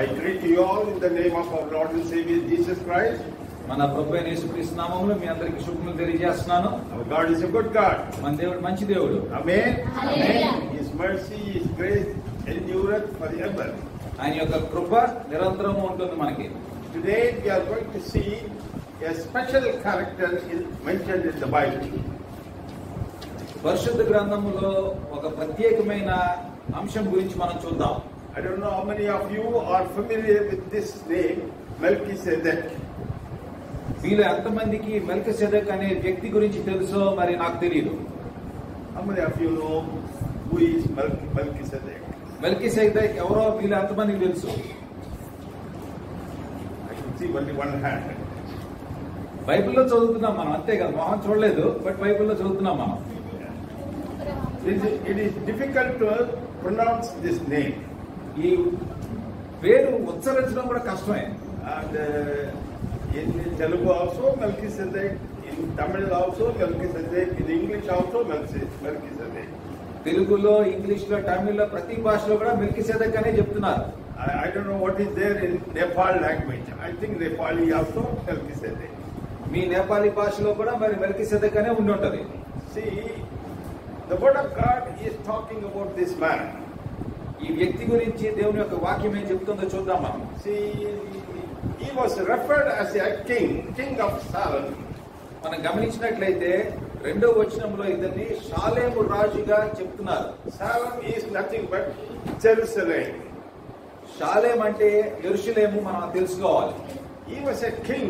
I greet you all in the name of our Lord and Savior Jesus Christ. మన ప్రభు అయిన యేసుక్రీస్తు నామములో మీ అందరికి శుభములు తెలియజేస్తున్నాను Our God is a good God. మన దేవుడు మంచి దేవుడు Amen. Hallelujah. His mercy, His grace endureth forever. ఆయన యొక్క కృప నిరంతరము ఉంటుంది మనకి Today we are going to see a special character in, mentioned in the Bible. పరిశుద్ధ గ్రంథములో ఒక ప్రత్యేకమైన అంశం గురించి మనం చూద్దాం I don't know how many of you are familiar with this name, Melchizedek. వీళ్ళు ఎంతమందికి మెల్క సెదక్ అనే వ్యక్తి గురించి తెలుసో మరి నాకు తెలియదు How many of you know who is Mel- Melchizedek? మెల్కి సెదక్ ఎవరో వీళ్ళు ఎంతమందికి తెలుసు I can see only one hand. బైబిల్లో చదువుతున్నాం మనం అంతే కదా మొహం చూడలేదు బట్ బైబిల్లో చదువుతున్నాం మనం It is, it is difficult to pronounce this name. ఈ పేరు ఉచ్చరించడం కూడా కష్టమే And uh, in Telugu also Melchizedek, in Tamil also Melchizedek, in English also Melchi- Melchizedek. తెలుగులో ఇంగ్లీష్ లో తమిళ్లో ప్రతి భాషలో కూడా మెల్కి సెదక్ అనే చెప్తున్నారు I, I don't know what is there in Nepal language. I think Nepali also Melchizedek. మీ నేపాలీ భాషలో కూడా మరి మెల్కి సెదక్ అనే ఉండి ఉంటది See, the word of God is talking about this man. ఈ వ్యక్తి గురించి దేవుని యొక్క వాక్యం ఏం చెప్తుందో చూద్దాం మనం See, he was referred as a king, king of Salem. మనం గమనించినట్లయితే రెండో వచనంలో ఇతన్ని షాలేము రాజుగా చెప్తున్నారు Salem is nothing but Jerusalem. Shalem అంటే ఎరుషులేము మనం తెలుసుకోవాలి He was a king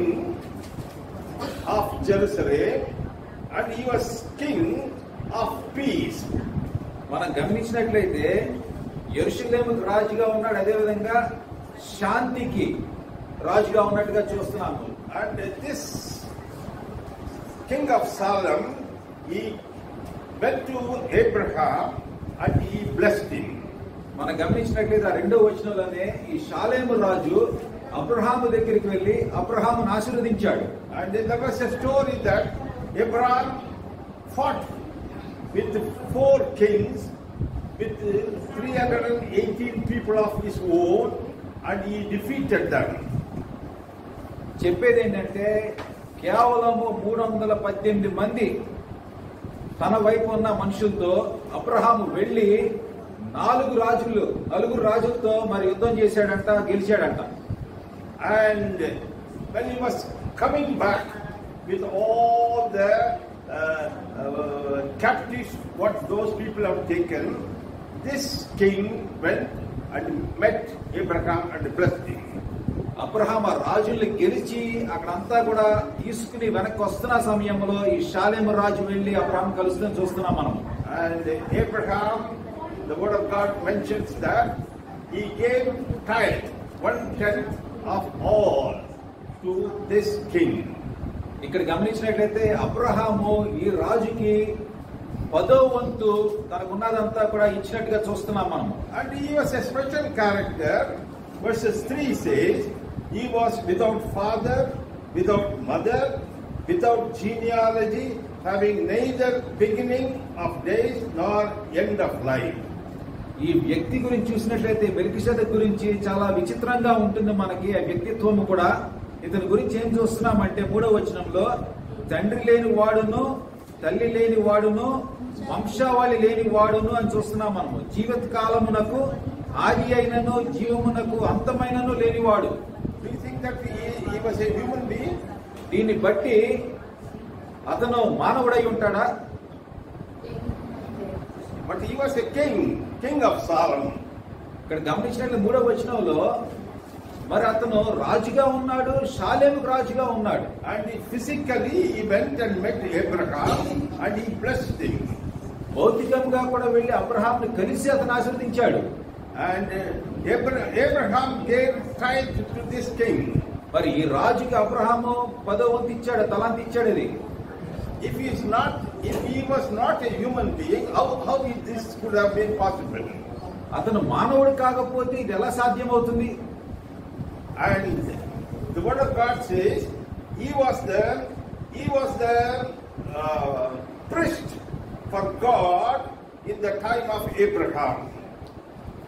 of Jerusalem and he was king of peace. మనం గమనించినట్లయితే ఎరుషులేము రాజుగా ఉన్నాడు అదేవిధంగా శాంతికి రాజుగా ఉన్నట్టుగా చూస్తున్నాము And this king of Salem, he went to Abraham and he blessed him. మనం గమనించినట్లయితే ఆ రెండో వచనంలోనే ఈ షాలేము రాజు అబ్రహాము దగ్గరికి వెళ్లి అబ్రహామును ఆశీర్వదించాడు And then there was a story that Abraham fought with four kings, with 318 people of his own, and he defeated them. చెప్పేది ఏంటంటే కేవలము మూడు వందల పద్దెనిమిది మంది తన వైపు ఉన్న మనుషులతో అబ్రహాము వెళ్లి నాలుగు రాజులు నలుగురు రాజులతో మరి యుద్ధం చేశాడంట గెలిచాడంట And when he was coming back with all the uh, uh, captives, what those people have taken, this king went and met Abraham and blessed him. Abraham ఆ రాజుల్ని గెలిచి అక్కడంతా కూడా తీసుకుని వెనక్కి వస్తున్న సమయంలో ఈ షాలేము రాజు వెళ్లి అబ్రహాం కలుస్తుందని చూస్తున్నాం మనం And Abraham, the word of God mentions that he gave tithe, one tenth of all, to this king. ఇక్కడ గమనించినట్లయితే అబ్రహాము ఈ రాజుకి పదో వంతు తనకున్నదంతా కూడా ఇచ్చినట్టుగా చూస్తున్నాం మనం And he was a special character. Verses 3 says, He was without father, without mother, without genealogy, having neither beginning of days nor end of life. ఈ వ్యక్తి గురించి చూసినట్లయితే మెలికిషద గురించి చాలా విచిత్రంగా ఉంటుంది మనకి ఆ వ్యక్తిత్వం కూడా ఇతని గురించి ఏం చూస్తున్నామంటే మూడో వచనంలో తండ్రి లేని వాడును తల్లి లేని వాడును వంశావళి లేని వాడును అని చూస్తున్నాం మనము జీవిత కాలమునకు ఆది అయినను జీవమునకు అంతమైనను లేనివాడు Do you think that he, he was a human being? దీన్ని బట్టి అతను మానవుడై ఉంటాడా But he was a king, king of Salem. ఇక్కడ గమనించినట్లు మూడో వచనంలో మరి అతను రాజుగా ఉన్నాడు షాలేము రాజుగా ఉన్నాడు And he physically he went and met Abraham and he blessed him. భౌతికంగా కూడా వెళ్లి అబ్రహాంని కలిసి అతను ఆశీర్వదించాడు And uh, Abra- Abraham gave tithe to this king. మరి ఈ రాజుకి అబ్రహాము పదో వంతు ఇచ్చాడు తలాంతి ఇచ్చాడు ఇది If he is not, if he was not a human being, how, how is this could have been possible? అతను మానవుడు కాకపోతే ఇది ఎలా సాధ్యమవుతుంది And the word of God says he was the he was the uh, priest for God in the time of Abraham.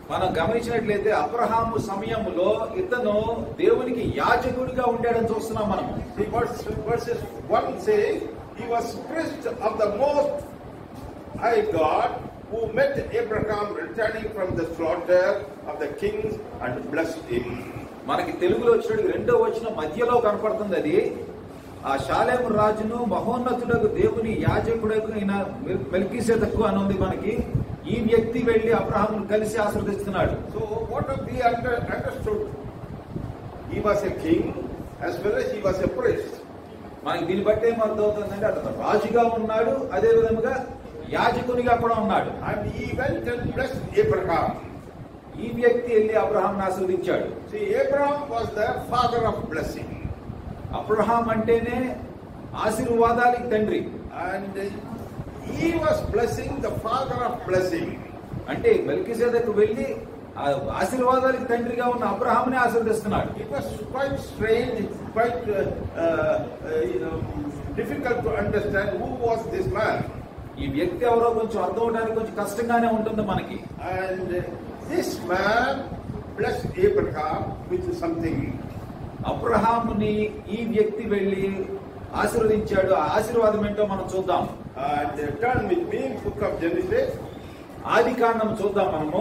మనం గమనించినట్లయితే అబ్రహాము సమయంలో ఇతను దేవునికి యాజకుడిగా ఉండాడని చూస్తున్నాం మనం See, verse, verses 1 says, He was priest of the most high God who met Abraham returning from the slaughter of the kings and blessed him. మనకి తెలుగులో వచ్చినట్టు రెండో వచ్చిన మధ్యలో కనపడుతుంది అది ఆ శాలేము రాజును మహోన్నతుడకు దేవుని యాజకుడకు అయిన మెల్కీసెదకు అని ఉంది మనకి ఈ వ్యక్తి వెళ్లి అబ్రహామును కలిసి ఆశీర్వదిస్తున్నాడు So, what have we under, understood? He was a king as well as he was a priest. మనకి దీన్ని బట్టి ఏమర్థం అవుతుందంటే అతను రాజుగా ఉన్నాడు అదే విధముగా యాజకునిగా కూడా ఉన్నాడు And he went and blessed Abraham. ఈ వ్యక్తి వెళ్ళి అబ్రహాంను ఆశీర్వదించాడు See, Abraham was the father of blessing. Abraham అంటేనే ఆశీర్వాదానికి తండ్రి And he was blessing the father of blessing. అంటే మెల్కిసేదకు వెళ్ళి ఆ ఆశీర్వాదానికి తండ్రిగా ఉన్న అబ్రహాంని ఆశీర్వదిస్తున్నాడు It was quite strange, quite uh, uh, uh, you know, difficult to understand who was this man. ఈ వ్యక్తి ఎవరో కొంచెం అర్థం అవడానికి కొంచెం కష్టంగానే ఉంటుంది మనకి And uh, this man blessed Abraham with something. అబ్రహాముని ఈ వ్యక్తి వెళ్ళి ఆశీర్వదించాడు ఆ ఆశీర్వాదం ఏంటో మనం చూద్దాం And uh, turn with me in book of Genesis, ఆది కాండం చూద్దాం మనము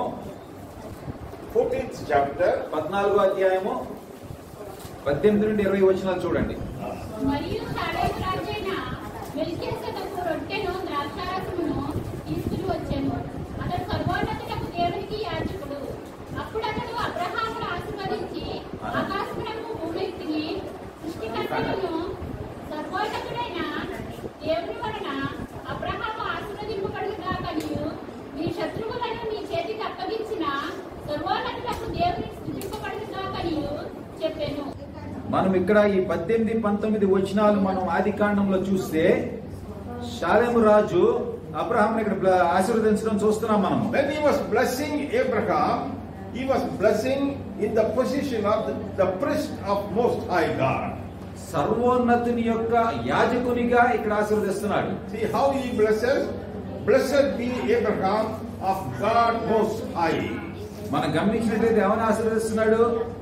14th chapter. పద్నాలుగో అధ్యాయము పద్దెనిమిది నుండి ఇరవై వచనాలు చూడండి మరియు షాలేము రాజైన మెల్కీసెదకు రొట్టెను ద్రాక్షారసమును తీసుకుని వచ్చెను అతడు సర్వోన్నతుడకు దేవునికి యాజకుడు అప్పుడు అతడు అబ్రహామును ఆశీర్వదించి ఆకాశమునకు భూమికి సృష్టికర్తలను సర్వోన్నతుడైన దేవుని వలన అబ్రహాము ఆశీర్వదింపబడుగాకనియు నీ శత్రువులను నీ చేతికి అప్పగించిన సర్వోన్నతుడకు దేవుని స్థుతింపబడుగాకనియు చెప్పెను మనం ఇక్కడ ఈ పద్దెనిమిది పంతొమ్మిది వచనాలు మనం ఆది కాండంలో చూస్తే శాలేము రాజు అబ్రహాం ఇక్కడ బ్ల- ఆశీర్వదించడం చూస్తున్నాం మనం When he was blessing Abraham, he was blessing in the position of the, the priest of Most High God. సర్వోన్నతుని యొక్క యాజకునిగా ఇక్కడ ఆశీర్వదిస్తున్నాడు See how he blesses? Blessed be Abraham of God Most High. మనం గమనించినట్లయితే ఏమని ఆశీర్వదిస్తున్నాడు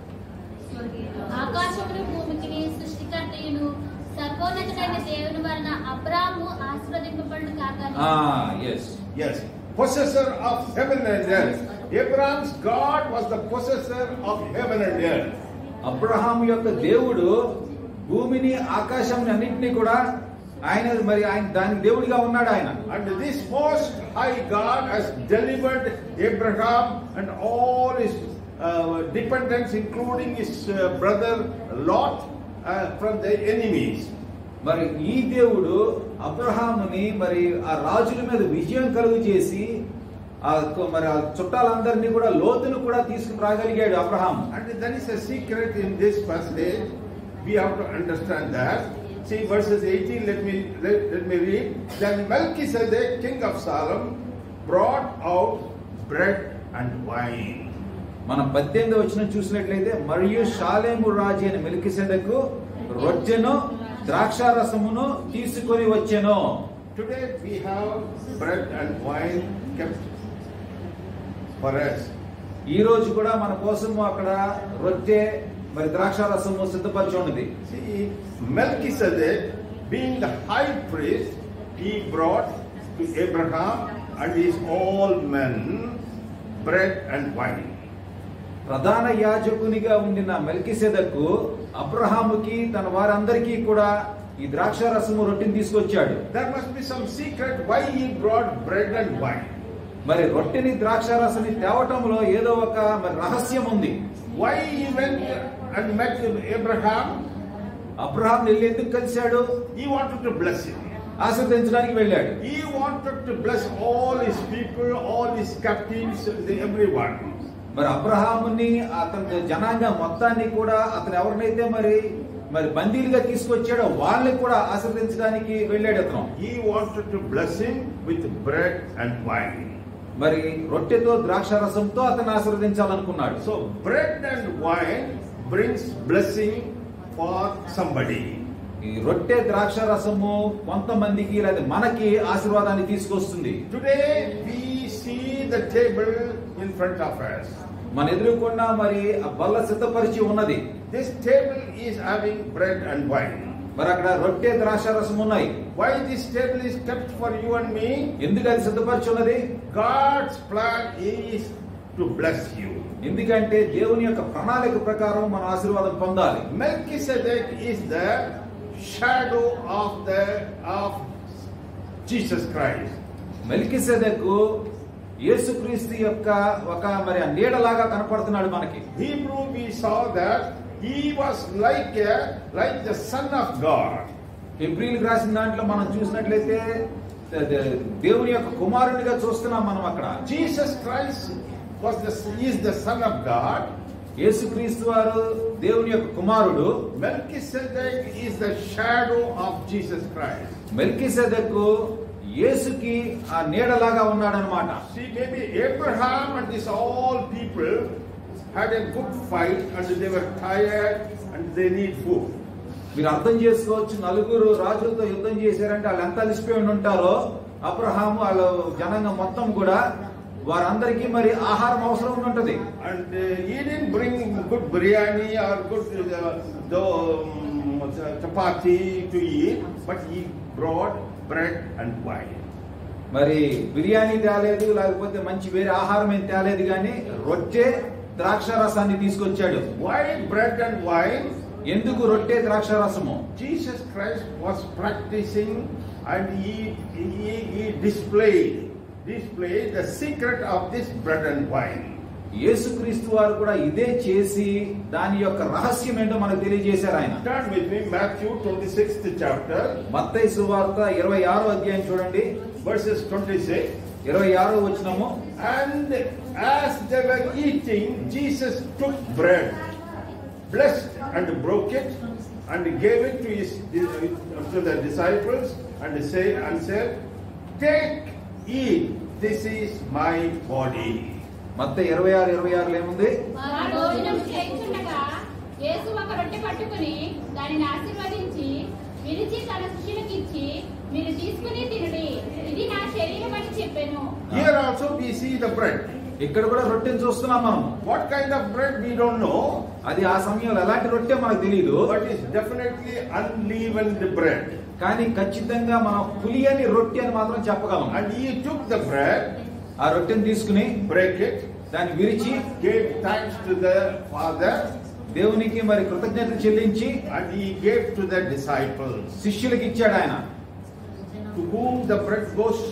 ఆకాశమును భూమికి సృష్టికర్తయును సర్వోన్నతుడైన దేవుని వలన అబ్రాము ఆశీర్వదింపబడు కాక yes Yes, possessor of heaven and earth. Abraham's God was the possessor of heaven and earth. Abraham యొక్క దేవుడు భూమిని ఆకాశం అన్నింటినీ కూడా ఆయన మరి ఆయన దానికి దేవుడిగా ఉన్నాడు ఆయన And this most high God has delivered Abraham and all his uh, dependents, including his uh, brother Lot, uh, from the enemies. మరి ఈ దేవుడు అబ్రహాముని మరి ఆ రాజుల మీద విజయం కలుగు చేసి ఆ కొ- మరి ఆ చుట్టాలందరినీ కూడా లోతును కూడా తీసుకుని రాగలిగాడు Abraham And there is a secret in this passage. We have to understand that. See verses 18, let me let, let me read. Then Melchizedek, king of Salem, brought out bread and wine. మనం పద్దెనిమిది వచ్చిన చూసినట్లయితే మరియు షాలేము రాజు అయిన మెలికిసెదకు రొట్టెను ద్రాక్షారసమును తీసుకొని వచ్చెను Today we have bread and wine kept for us. ఈ రోజు కూడా మన కోసం అక్కడ రొట్టె మరి ద్రాక్షారసము సిద్ధపరిచి ఉన్నది See, Melchizedek, being the high priest, he brought to Abraham and his all men bread and wine. ప్రధాన యాజకునిగా ఉండిన మెల్కిసెదకు అబ్రహాముకి తన వారందరికీ కూడా ఈ ద్రాక్షారసము రొట్టెని తీసుకొచ్చాడు There must be some secret why he brought bread and wine. మరి రొట్టెని ద్రాక్షారసని తేవటంలో ఏదో ఒక మరి రహస్యం ఉంది Why he went and met Abraham? Abraham వెళ్ళి ఎందుకు కలిశాడు He wanted to bless him. ఆశీర్వదించడానికి వెళ్ళాడు He wanted to bless all his people, all his captives, everyone. మరి అబ్రహాముని అతని జనాంగం మొత్తాన్ని కూడా అతను ఎవరినైతే మరి మరి బందీలుగా తీసుకొచ్చాడో వాళ్ళని కూడా ఆశీర్వదించడానికి వెళ్ళాడు అతను He wanted to bless him with bread and wine. మరి రొట్టెతో ద్రాక్షారసంతో అతను ఆశీర్వదించాలనుకున్నాడు So bread and wine brings blessing for somebody. ఈ రొట్టె ద్రాక్షారసము కొంతమందికి లేదా మనకి ఆశీర్వాదాన్ని తీసుకొస్తుంది Today we see the table in front of us. మన ఎదురుకుండా మరి ఆ బల్ల సిద్ధపరిచి ఉన్నది This table is having bread and wine. మరి అక్కడ రొట్టె ద్రాక్షారసం ఉన్నాయి Why this table is kept for you and me? ఎందుకు అది సిద్ధపరిచి ఉన్నది God's plan is to bless you. ఎందుకంటే దేవుని యొక్క ప్రణాళిక ప్రకారం మన ఆశీర్వాదం పొందాలి Melchizedek is the shadow of the of Jesus Christ. మెల్కిసెదెకు యేసుక్రీస్తు యొక్క ఒక మరి ఆ నీడలాగా కనపడుతున్నాడు మనకి Hebrew we saw that he was like a, like the son of God. ఫిబ్రిల్ రాసిన దాంట్లో మనం చూసినట్లయితే ద- ద- దేవుని యొక్క కుమారునిగా చూస్తున్నాం మనం అక్కడ Jesus Christ was the is the son of God. యేసుక్రీస్తు వారు దేవుని యొక్క కుమారుడు Melchizedek is the shadow of Jesus Christ. మెల్కిసెదెకు యేసుకి ఆ నీడలాగా ఉన్నాడనమాట See, maybe Abraham and these all people had a good fight and they were tired and they need food. మీరు అర్థం చేసుకోవచ్చు నలుగురు రాజులతో యుద్ధం చేశారంటే వాళ్ళు ఎంత అలిసిపోయి ఉండి ఉంటారో అబ్రహాము వాళ్ళ జనాంగం మొత్తం కూడా వారందరికీ మరి ఆహారం అవసరం ఉండి ఉంటది And uh, he didn't bring good biryani or good uh, the, um, chapati to eat, but he brought bread and wine. మరి బిర్యానీ తేలేదు లేకపోతే మంచి వేరే ఆహారం ఏం తేలేదు కానీ రొట్టె ద్రాక్ష రసాన్ని తీసుకొచ్చాడు Why bread and wine? ఎందుకు రొట్టె ద్రాక్ష రసము Jesus Christ was practicing and he, he, he displayed, displayed the secret of this bread and wine. యేసుక్రీస్తు వారు కూడా ఇదే చేసి దాని యొక్క రహస్యం ఏంటో మనకు తెలియజేశారు ఆయన Turn with me Matthew 26th chapter, మత్తయి సువార్త ఇరవై ఆరో అధ్యాయం చూడండి verses 26. ఇరవై ఆరో వచ్చినము And as they were eating, Jesus took bread, blessed and broke it, and gave it to his to the disciples, and said, and said, Take, eat, this is my body. మత్త ఇరవై ఆరు ఇరవై ఆరులో ఏముంది ఆ భోజనం చేయించుండగా యేసు ఒక రొట్టె పట్టుకుని దానిని ఆశీర్వదించి విరిచి తన శిష్యులకు ఇచ్చి మీరు తీసుకుని తినడి ఇది నా శరీరం అని చెప్పాను Here also we see the bread. ఇక్కడ కూడా రొట్టెని చూస్తున్నాం మనం What kind of bread we don't know, అది ఆ సమయంలో ఎలాంటి రొట్టె మనకు తెలియదు but it's definitely unleavened bread. కానీ ఖచ్చితంగా మనం పులియని రొట్టె అని మాత్రం చెప్పగలం And he took the bread, ఆ రొట్టెని తీసుకుని break it, దాన్ని విరిచి gave thanks to the Father, దేవునికి మరి కృతజ్ఞతలు చెల్లించి and he gave to the disciples. శిష్యులకు ఇచ్చాడు ఆయన To whom the bread goes?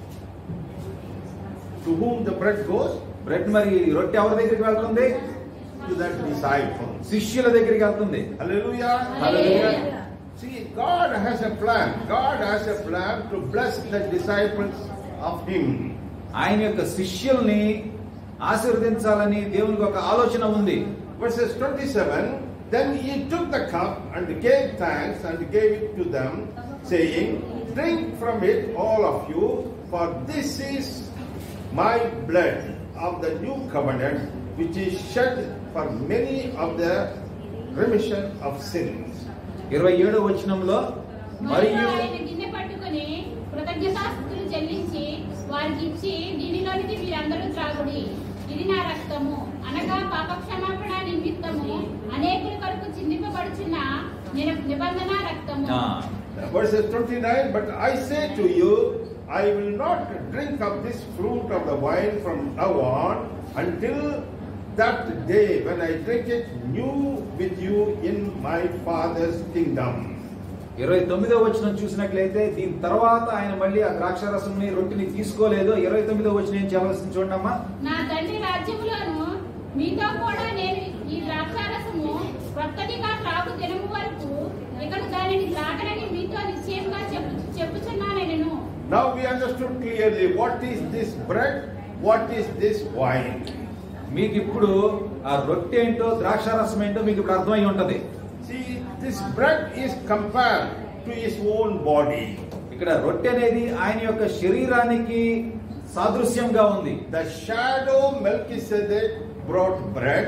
To whom the bread goes? Bread మరి రొట్టె ఎవరి దగ్గరికి వెళ్తుంది To the disciples. శిష్యుల దగ్గరికి వెళ్తుంది Hallelujah. Hallelujah. See, God has a plan. God has a plan to bless the disciples of Him. ఆయన యొక్క శిష్యుల్ని ఆశీర్వదించాలని దేవునికి ఒక ఆలోచన ఉంది Verses 27 Then he took the cup and gave thanks and gave it to them, saying, Drink from it, all of you, for this is my blood of the new covenant, which is shed for many of the remission of sins. ఇరవై ఏడో వచనంలో మరియు మరియు ఆయన గిన్నె పట్టుకుని కృతజ్ఞతాస్తుతులు చెల్లించి వారికి ఇచ్చి దీనిలోనికి మీరందరూ త్రాగుడి ఇది నా రక్తము అనగా పాప క్షమాపణ నిమిత్తము అనేకుల కొరకు చిందింపబడుచున్న నిన- నిబంధన రక్తము ఆ, Verses 29 But I say to you, I will not drink of this fruit of the wine from now on until that day when I drink it new with you in my Father's kingdom. ఇరవై తొమ్మిదో వచనం చూసినట్లయితే దీని తర్వాత ఆయన మళ్ళీ ఆ ద్రాక్షారసంని రొట్టెని తీసుకోలేదు ఇరవై తొమ్మిదో వచనం ఏం చేయవలసింది చూడమ్మా నా తండ్రి రాజ్యములోను మీతో కూడా నేను ఈ ద్రాక్షారసము కొత్తటిగా త్రాగు దినము వరకు ఇక్కడ దానిని త్రాగనని మీతో నిశ్చయంగా చెప్పు చెప్పుచున్నాను నేను Now we understood clearly what is this bread, what is this wine. మీకు ఇప్పుడు ఆ రొట్టె ఏంటో ద్రాక్షారసం ఏంటో మీకు ఇప్పుడు అర్థమై ఉంటది See, this bread is compared to his own body. ఇక్కడ రొట్టె అనేది ఆయన యొక్క శరీరానికి సాదృశ్యంగా ఉంది The shadow Melchizedek brought bread,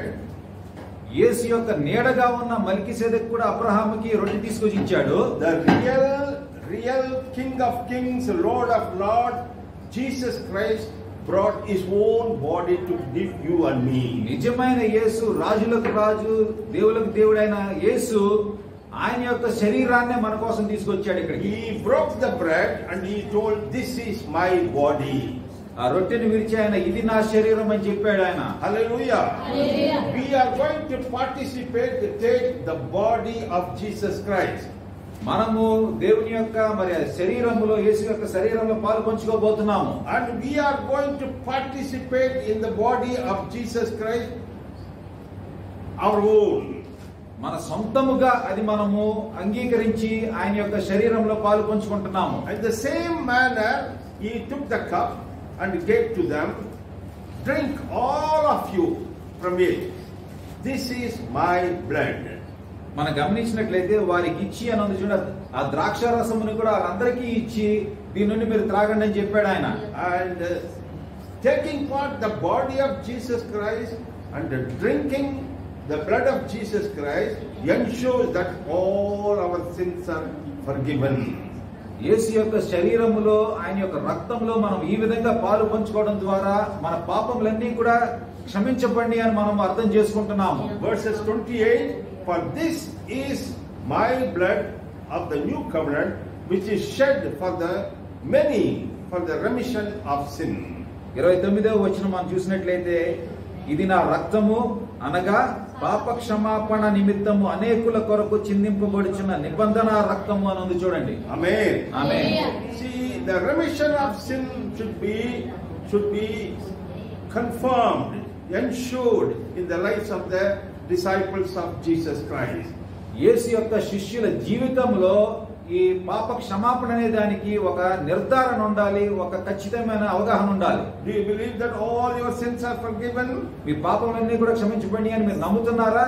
యేసు యొక్క నీడగా ఉన్న మల్కిసెదెక్ కూడా అబ్రహాముకి రొట్టె తీసుకొచ్చి ఇచ్చాడు the real, real King of Kings, Lord of Lords, Jesus Christ brought his own body to give you and me. నిజమైన యేసు రాజులకు రాజు దేవులకు దేవుడైన యేసు ఆయన యొక్క శరీరాన్నే మన కోసం తీసుకొచ్చాడు ఇక్కడికి He broke the bread and he told, This is my body. ఆ రొట్టెని విరిచి ఆయన ఇది నా శరీరం అని చెప్పాడు ఆయన Hallelujah. Hallelujah. We are going to participate to take the body of Jesus Christ. మనము దేవుని యొక్క మరి శరీరములో యేసు యొక్క శరీరంలో పాలు పంచుకోబోతున్నాము And we are going to participate in the body of Jesus Christ, our own. మన సొంతముగా అది మనము అంగీకరించి ఆయన యొక్క శరీరంలో పాలు పంచుకుంటున్నాము In the same manner, he took the cup and gave to them, Drink all of you from it. This is my blood. మనం గమనించినట్లయితే వారికి ఇచ్చి అని ఉంది చూడ ఆ ద్రాక్ష రసముని కూడా వాళ్ళందరికీ ఇచ్చి దీని నుండి మీరు త్రాగండి అని చెప్పాడు ఆయన And uh, taking part the body of Jesus Christ and uh, drinking the blood of Jesus Christ ensures that all our sins are forgiven. యేసు యొక్క శరీరములో ఆయన యొక్క రక్తంలో మనం ఈ విధంగా పాలు పంచుకోవడం ద్వారా మన పాపములన్నీ కూడా క్షమించబడి అని మనం అర్థం చేసుకుంటున్నాము Verses 28 For this is my blood of the new covenant, which is shed for the many for the remission of sin. ఇరవై తొమ్మిదవ వచ్చిన మనం చూసినట్లయితే ఇది నా రక్తము అనగా పాప క్షమాపణ నిమిత్తము అనేకుల కొరకు చిందింపబడుచున్న నిబంధన రక్తము అని ఉంది చూడండి Amen. Amen. See, the remission of sin should be should be confirmed, ensured in the lives of the disciples of Jesus Christ. యేసు యొక్క శిష్యుల జీవితంలో ఈ పాప క్షమాపణ అనే దానికి ఒక నిర్ధారణ ఉండాలి ఒక ఖచ్చితమైన అవగాహన ఉండాలి Do you believe that all your sins are forgiven? మీ పాపములన్నీ కూడా క్షమించబడి అని మీరు నమ్ముతున్నారా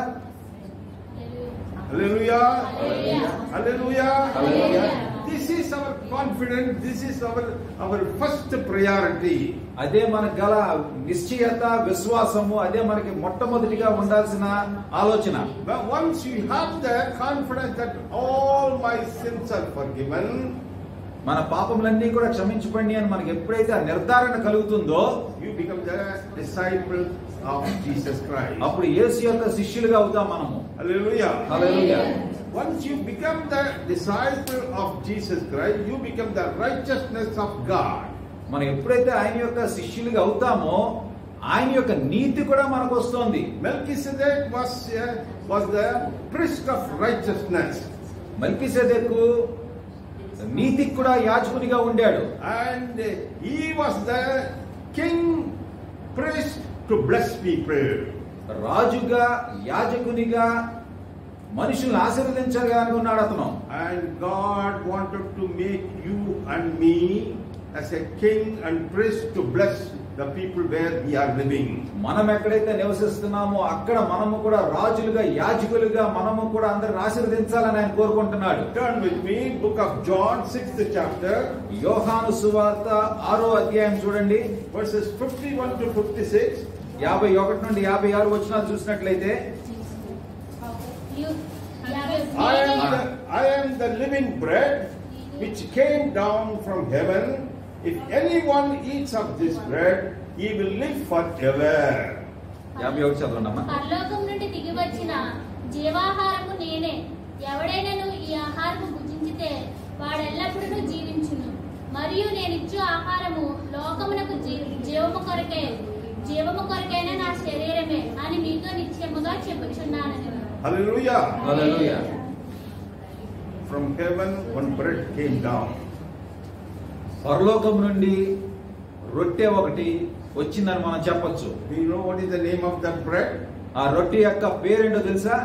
Hallelujah. Hallelujah. Hallelujah. Hallelujah. This is our confidence. This is our our first priority. అదే మనకు గల నిశ్చయత విశ్వాసము అదే మనకి మొట్టమొదటిగా ఉండాల్సిన ఆలోచన But once you have the confidence that all my sins are forgiven, మన పాపములన్నీ కూడా క్షమించబడి అని మనకి ఎప్పుడైతే ఆ నిర్ధారణ కలుగుతుందో you become the disciple of Jesus Christ. అప్పుడు యేసు యొక్క శిష్యులుగా అవుతాం మనము Hallelujah. Hallelujah Once you become the disciple of Jesus Christ, you become the righteousness of God. మనం ఎప్పుడైతే ఆయన యొక్క శిష్యులుగా అవుతామో ఆయన యొక్క నీతి కూడా మనకు వస్తుంది Melchizedek was uh, was the priest of righteousness, మల్కిసెదెకు నీతికి కూడా యాజకునిగా ఉండాడు and uh, he was the king priest to bless people. రాజుగా యాజకునిగా మనుషుల్ని ఆశీర్వదించడానికి ఉన్నాడు అతను And God wanted to make you and me as a king and priest to bless the people where we are living. మనం ఎక్కడైతే నివసిస్తున్నామో అక్కడ మనము కూడా రాజులుగా యాజకులుగా మనము కూడా అందరిని ఆశీర్వదించాలని ఆయన కోరుకుంటున్నాడు Turn with me, book of John, sixth chapter, యోహాను సువార్త ఆరో అధ్యాయం చూడండి verses 51 to 56. యాభై ఒకటి నుండి యాభై ఆరు వచ్చిన చూసినట్లయితే You, I am, the, I am the living bread which came down from heaven. If anyone eats of this bread, he will live forever. యాభై ఒకటి చదవండి అమ్మా పరలోకం నుండి దిగి వచ్చిన జీవాహారము నేనే ఎవడైనను ఈ ఆహారము భుజించితే వాడెల్లప్పుడూ జీవించును మరియు నేనిచ్చు ఆహారము లోకమునకు జీ- జీవము కొరకే జీవము కొరకైన నా శరీరమే అని మీతో నిశ్చయముగా చెప్పుచున్నానని Hallelujah. Hallelujah From heaven, one bread came down. పరలోకం నుండి రొట్టె ఒకటి వచ్చిందని మనం చెప్పొచ్చు Do you know what is the name of that bread? ఆ రొట్టె యొక్క పేరేంటో తెలుసా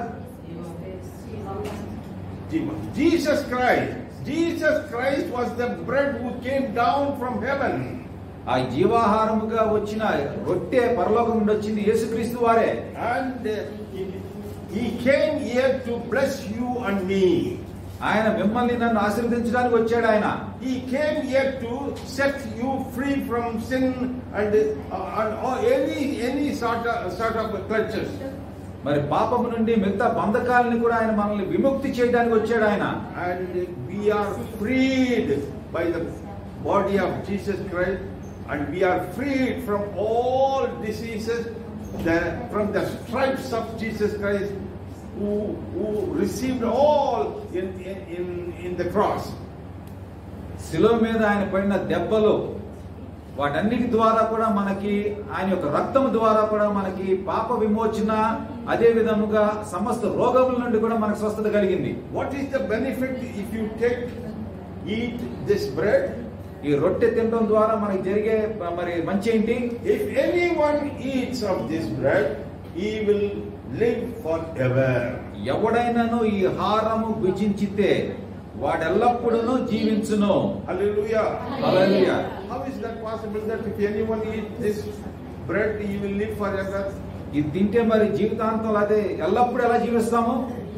Jesus Christ. Jesus Christ was the bread who came down from heaven. ఆ జీవాహారముగా వచ్చిన రొట్టె పరలోకం నుండి వచ్చింది యేసుక్రీస్తు వారే And uh, he, he came here to bless you and me. ఆయన మిమ్మల్ని నన్ను ఆశీర్వదించడానికి వచ్చాడు ఆయన He came here to set you free from sin and, uh, and or any any sort of sort of clutches. మరి పాపము నుండి మిగతా బంధకాలని కూడా ఆయన మనల్ని విముక్తి చేయడానికి వచ్చాడు ఆయన And we are freed by the body of Jesus Christ and we are freed from all diseases, the, from the stripes of Jesus Christ, who, who received all in, in, in, in the cross. శిలువ మీద ఆయన పడిన దెబ్బలు వాటన్నిటి ద్వారా కూడా మనకి ఆయన యొక్క రక్తం ద్వారా కూడా మనకి పాప విమోచన అదే విధముగా సమస్త రోగముల నుండి కూడా మనకు స్వస్థత కలిగింది What is the benefit if you take, eat this bread? ఈ రొట్టె తినడం ద్వారా మనకి జరిగే మరి మంచి ఏంటి If anyone eats of this bread, he will live forever. ఎవడైనాను ఈ హారము భుజించితే వాడెల్లప్పుడూ జీవించును Hallelujah. Hallelujah. How is that possible that if anyone eat this bread, he will live forever? ఇది తింటే మరి జీవితాంతం అదే ఎల్లప్పుడూ ఎలా జీవిస్తాము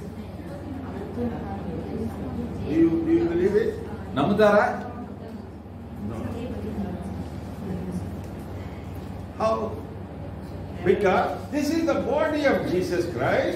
Do you, do you believe it? నమ్ముతారా No. How? Because this is the body of Jesus Christ.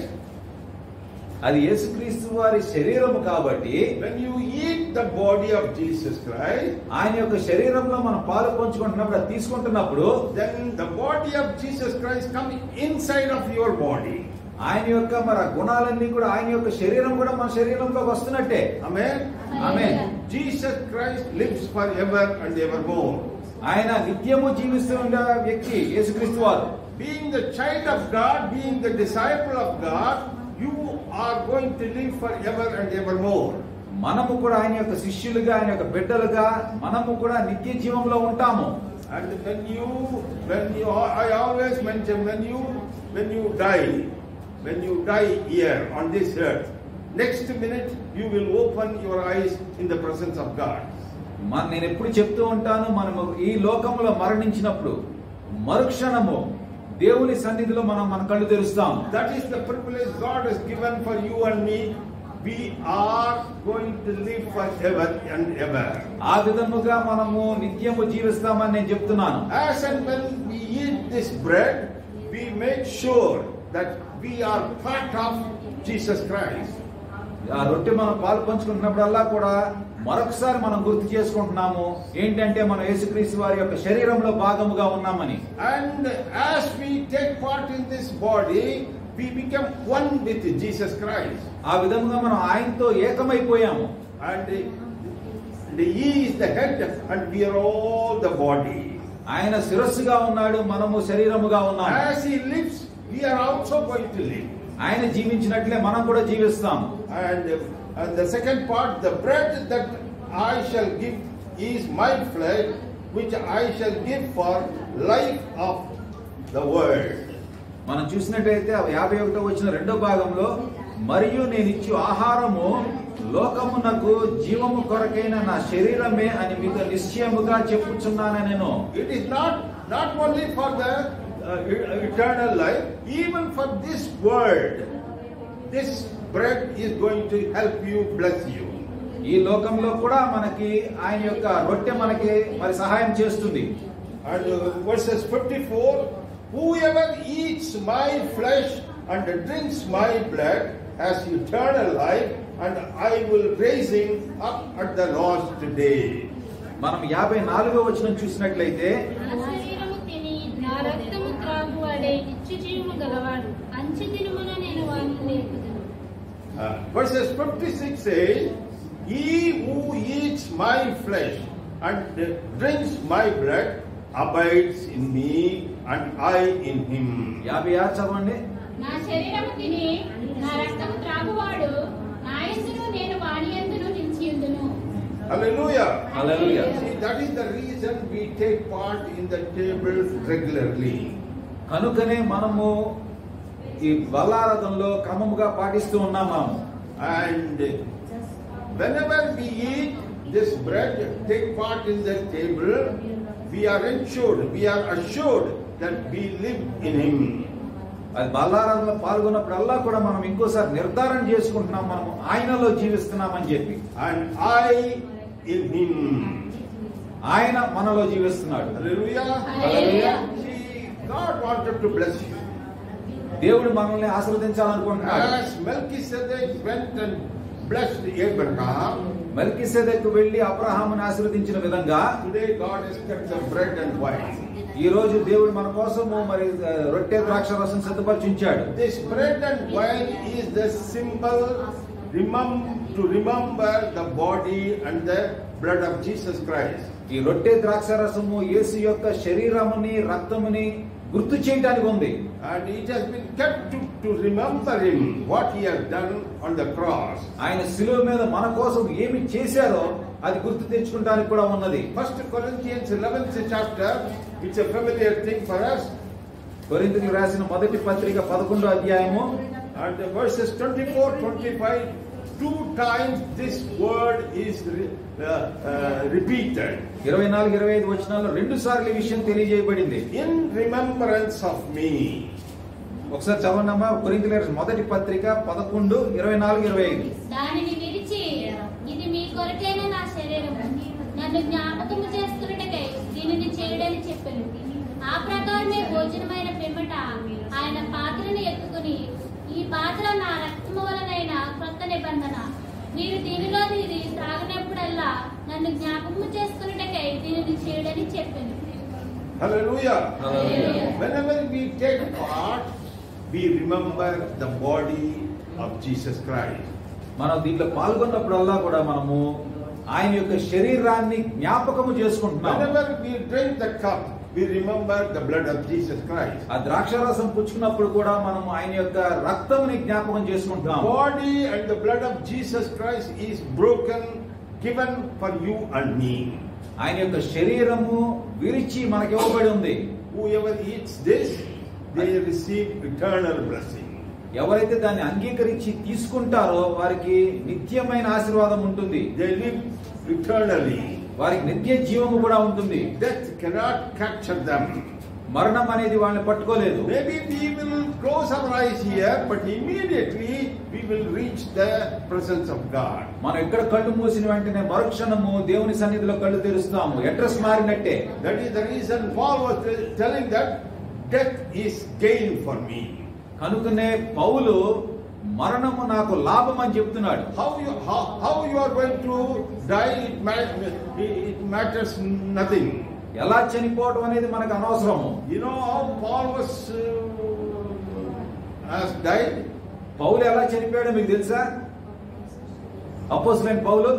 అది యేసుక్రీస్తు వారి శరీరము కాబట్టి When you eat the body of Jesus Christ, ఆయన యొక్క శరీరంలో మనం పాలు పంచుకుంటున్నప్పుడు అది తీసుకుంటున్నప్పుడు then the body of Jesus Christ comes inside of your body. ఆయన యొక్క మరి ఆ గుణాలన్నీ కూడా ఆయన యొక్క శరీరం కూడా మన శరీరంలోకి వస్తున్నట్టే Amen. ఆమె Jesus Christ lives forever and evermore. ఆయన నిత్యము జీవిస్తూ ఉండే వ్యక్తి యేసుక్రీస్తు వారు Being the child of God, being the disciple of God, you are going to live forever and evermore. మనము కూడా ఆయన యొక్క శిష్యులుగా ఆయన యొక్క బిడ్డలుగా మనము కూడా నిత్య జీవంలో ఉంటాము And when you, when you, I always mention when you, when you die, when you die here on this earth, next minute you will open your eyes in the presence of God. మన నేను ఎప్పుడు చెప్తూ ఉంటాను మనము ఈ లోకంలో మరణించినప్పుడు మరుక్షణము దేవుని సన్నిధిలో మనం మన కళ్ళు తెరుస్తాం That is the privilege God has given for you and me. We are going to live forever and ever. ఆ విధముగా మనము నిత్యము జీవిస్తామని నేను చెప్తున్నాను As and when we eat this bread, we make sure that we are part of Jesus Christ. ఆ రొట్టె మనం పాలు పంచుకుంటున్నప్పుడల్లా కూడా మరొకసారి మనం గుర్తు చేసుకుంటున్నాము ఏంటంటే మనం యేసుక్రీస్తు వారి యొక్క శరీరంలో భాగముగా ఉన్నామని And as we take part in this body, we become one with Jesus Christ. ఆ విధముగా మనం ఆయనతో ఏకమైపోయాము And and He is the head, and we are all the body. ఆయన శిరస్సుగా ఉన్నాడు మనము శరీరముగా ఉన్నాము As He lives, we are also going to live. ఆయన జీవించినట్లే మనం కూడా జీవిస్తాము And, and the second part, the bread that I shall give is my flesh, which I shall give for life of the world. మనం చూసినట్టయితే ఆ యాభై ఒకటో వచ్చిన రెండో భాగంలో మరియు నేను ఇచ్చు ఆహారము లోకమునకు జీవము కొరకైన నా శరీరమే అని మీతో నిశ్చయముగా చెప్పుచున్నాను నేను It is not not only for the uh, e- eternal life, even for this world. This bread is going to help you, bless you. ఈ లోకంలో కూడా మనకి ఆయన యొక్క రొట్టె మనకి మరి సహాయం చేస్తుంది And uh, verses 54 Whoever eats my flesh and drinks my blood has eternal life, and I will raise him up at the last day. మనం యాభై నాలుగో వచనం చూసినట్లయితే నా శరీరము తిని నా రక్తము త్రాగువాడే నిత్య జీవము గలవాడు అంచె దినమున నేను వారిని లేపుదును Uh, verses 56 says, He who eats my flesh and drinks my blood abides in me, and I in him. యాభై ఆరు చదవండి నా శరీరము తిని నా రక్తము త్రాగువాడు నా యందును నేను వాని యందును నిలిచియుందును Hallelujah. Hallelujah. See, that is the reason we take part in the table regularly. కనుకనే మనము ఈ బల్లారథంలో క్రమముగా పాటిస్తూ ఉన్నాము And whenever we eat this bread, take part in the table, we are ensured, we are assured that we live in Him. అది బల్లారంలో పాల్గొన్నప్పుడల్లా కూడా మనం ఇంకోసారి నిర్ధారణ చేసుకుంటున్నాం మనము ఆయనలో జీవిస్తున్నామని చెప్పి And I in Him. ఆయన మనలో జీవిస్తున్నాడు Hallelujah. Hallelujah. See, God wanted to bless you. దేవుడు మనల్ని ఆశీర్వదించాలనుకుంటున్నాడు As Melchizedek went and blessed Abraham, మెల్కిసెదెకు వెళ్లి అబ్రహామును ఆశీర్వదించిన విధంగా today God has kept the bread and wine. ఈ రోజు దేవుడు మన కోసము మరి ఆ, రొట్టె ద్రాక్ష రసం సిద్ధపరిచి ఉంచాడు This bread and wine is the symbol remem- to remember the body and the blood of Jesus Christ. ఈ రొట్టె ద్రాక్ష రసము యేసు యొక్క శరీరముని రక్తముని గుర్తు చేయడానికి ఉంది And it has been kept to, to remember him, what he has done on the cross. ఆయన శిలువ మీద మన కోసం ఏమి చేశారో అది గుర్తు తెచ్చుకుంటానికి కూడా ఉన్నది First Corinthians 11th chapter, it's a familiar thing for us. కొరింథీయులకు రాసిన మొదటి పత్రిక పదకొండో అధ్యాయము And the verses 24, 25, two times this word is re- uh, uh, repeated. ఇరవై నాలుగు ఇరవై ఐదు వచనాల్లో రెండు సార్లు ఈ విషయం తెలియజేయబడింది In remembrance of me. ఒకసారి చదవండమ్మా కొరింథీయులకు రాసిన మొదటి పత్రిక పదకొండు ఇరవై నాలుగు ఇరవై ఐదు దానిని విరిచి ఇది మీ కొరకైన నా శరీరము నన్ను జ్ఞాపకము చేసుకున్నటకై దీనిని చేయడని చెప్పాను ఆ ప్రకారమే భోజనమైన పిమ్మట ఆయన పాత్రను ఎత్తుకుని ఈ పాత్ర నా రక్తము వలనైన కొత్త నిబంధన మీరు దీనిలో ఇది త్రాగినప్పుడల్లా నన్ను జ్ఞాపకము చేసుకున్నటకై దీనిని చేయడని చెప్పాను Hallelujah. Hallelujah. Whenever we take part, we remember the body of Jesus Christ. మనం దీంట్లో పాల్గొన్నప్పుడల్లా కూడా మనము ఆయన యొక్క శరీరాన్ని జ్ఞాపకము చేసుకుంటున్నాం Whenever we drink the cup, we remember the blood of Jesus Christ. ఆ ద్రాక్షారసం పుచ్చుకున్నప్పుడు కూడా మనం ఆయన యొక్క రక్తముని జ్ఞాపకం చేసుకుంటున్నాం body and the blood of Jesus Christ is broken, given for you and me. ఆయన యొక్క శరీరము విరిచి మనకి ఇవ్వబడి ఉంది Whoever eats this, they receive eternal blessing. ఎవరైతే దాన్ని అంగీకరించి తీసుకుంటారో వారికి నిత్యమైన ఆశీర్వాదం ఉంటుంది They live eternally. వారికి నిత్య జీవము కూడా ఉంటుంది Death cannot capture them. మరణం అనేది వాళ్ళని పట్టుకోలేదు Maybe we will close our eyes here, but immediately we will reach the presence of God. మనం ఎక్కడ కళ్ళు మూసిన వెంటనే మరుక్షణము దేవుని సన్నిధిలో కళ్ళు తెరుస్తాము అడ్రస్ మారినట్టే That is the reason Paul was telling that death is gain for me. కనుకనే పౌలు మరణము నాకు లాభం అని చెప్తున్నాడు How you how, how you are going to die? It, ma- it matters nothing. ఎలా చనిపోవడం అనేది మనకు అనవసరము You know how Paul was uh, has died. పౌలు ఎలా చనిపోయాడో మీకు తెలుసా అపోజిట్ పౌలు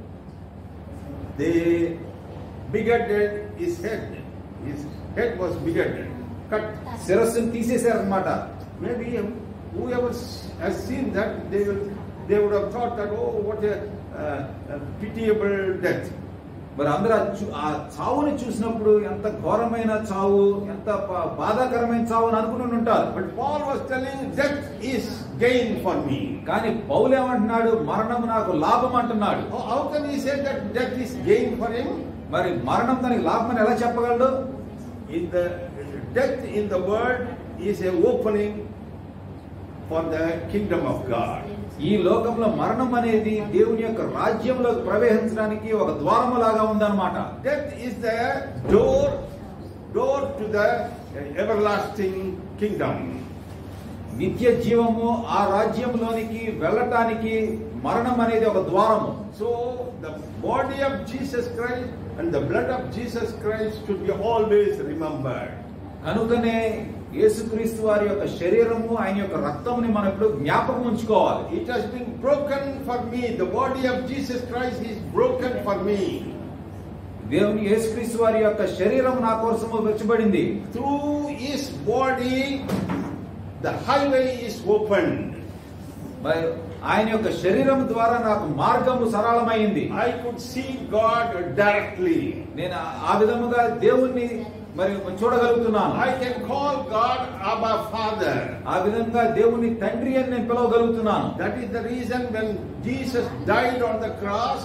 They begetted his head. His head was begetted, cut. శిరస్సును తీసేశారనమాట Maybe whoever has seen that, they will they would have thought that oh, what a, uh, a pitiable death. మరి అందరూ ఆ చూ- ఆ చావుని చూసినప్పుడు ఎంత ఘోరమైన చావు ఎంత బా- బాధాకరమైన చావు అని అనుకుని ఉంటారు But Paul was telling, death is gain for me. కానీ పౌలు ఏమంటున్నాడు మరణం నాకు లాభం అంటున్నాడు How, how can he say that death is gain for him? మరి మరణం తనకి లాభం అని ఎలా చెప్పగలడు In the death in the word is a opening for the kingdom of God. ఈ లోకంలో మరణం అనేది దేవుని యొక్క రాజ్యంలోకి ప్రవేశించడానికి ఒక ద్వారము లాగా ఉందన్నమాట Death is the door, door to the everlasting kingdom. నిత్య జీవము ఆ రాజ్యంలోనికి వెళ్ళటానికి మరణం అనేది ఒక ద్వారము So the body of Jesus Christ and the blood of Jesus Christ should be always remembered. కనుకనే యేసుక్రీస్తు వారి యొక్క శరీరము ఆయన యొక్క రక్తముని మనం ఎప్పుడు జ్ఞాపకం ఉంచుకోవాలి It has been broken for me. The body of Jesus Christ is broken for me. దేవుని యేసుక్రీస్తు వారి యొక్క శరీరం నా కోసము వెచ్చబడింది Through his body, the highway is opened. మరి ఆయన యొక్క శరీరం ద్వారా నాకు మార్గము సరళమైంది I could see God directly. నేను ఆ- ఆ విధముగా దేవుణ్ణి మరి చూడగలుగుతున్నాను I can call God Abba Father. ఆ విధంగా దేవుని తండ్రి అని నేను పిలవగలుగుతున్నాను That is the reason when Jesus died on the cross,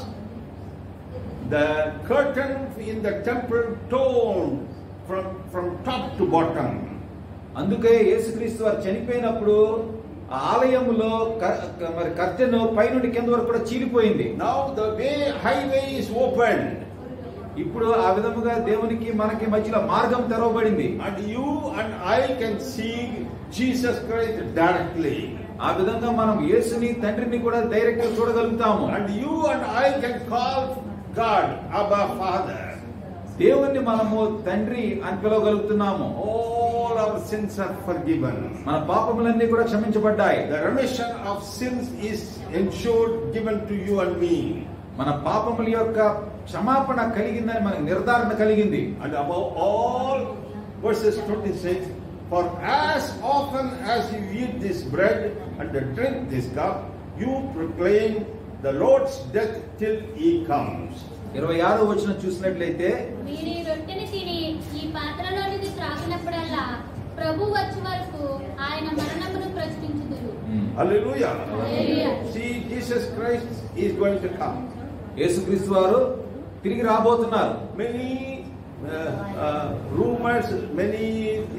the curtain in the temple torn from, from top to bottom. అందుకే యేసుక్రీస్తు వారు చనిపోయినప్పుడు ఆ ఆలయములో క- క- మరి కర్టెను పైనుండి కింద వరకు కూడా చీలిపోయింది Now the way highway is opened, ఇప్పుడు ఆ విధముగా దేవునికి మనకి మధ్యలో మార్గం తెరవబడింది and you and I can see Jesus Christ directly. ఆ విధంగా మనం యేసుని తండ్రిని కూడా డైరెక్ట్ గా చూడగలుగుతాము And you and I can call God Abba Father. దేవుణ్ణి మనము తండ్రి అని పిలవగలుగుతున్నాము All our sins are forgiven. మన పాపములన్నీ కూడా క్షమించబడ్డాయి The remission of sins is ensured, given to you and me. మన పాపముల యొక్క క్షమాపణ కలిగిందని మనకు నిర్ధారణ కలిగింది And above all, verses 26 For as often as you eat this bread and drink this cup, you proclaim the Lord's death till he comes. ఇరవై ఆరో వచ్చిన చూసినట్లయితే మీరు ఈ రొట్టెని తిని ఈ పాత్రలోనిది త్రాగినప్పుడల్లా ప్రభు వచ్చే వరకు ఆయన మరణమును ప్రచురించుదురు Hallelujah. Hallelujah. See, Jesus Christ is going to come. యేసుక్రీస్తు వారు తిరిగి రాబోతున్నారు Many uh, uh, rumors, many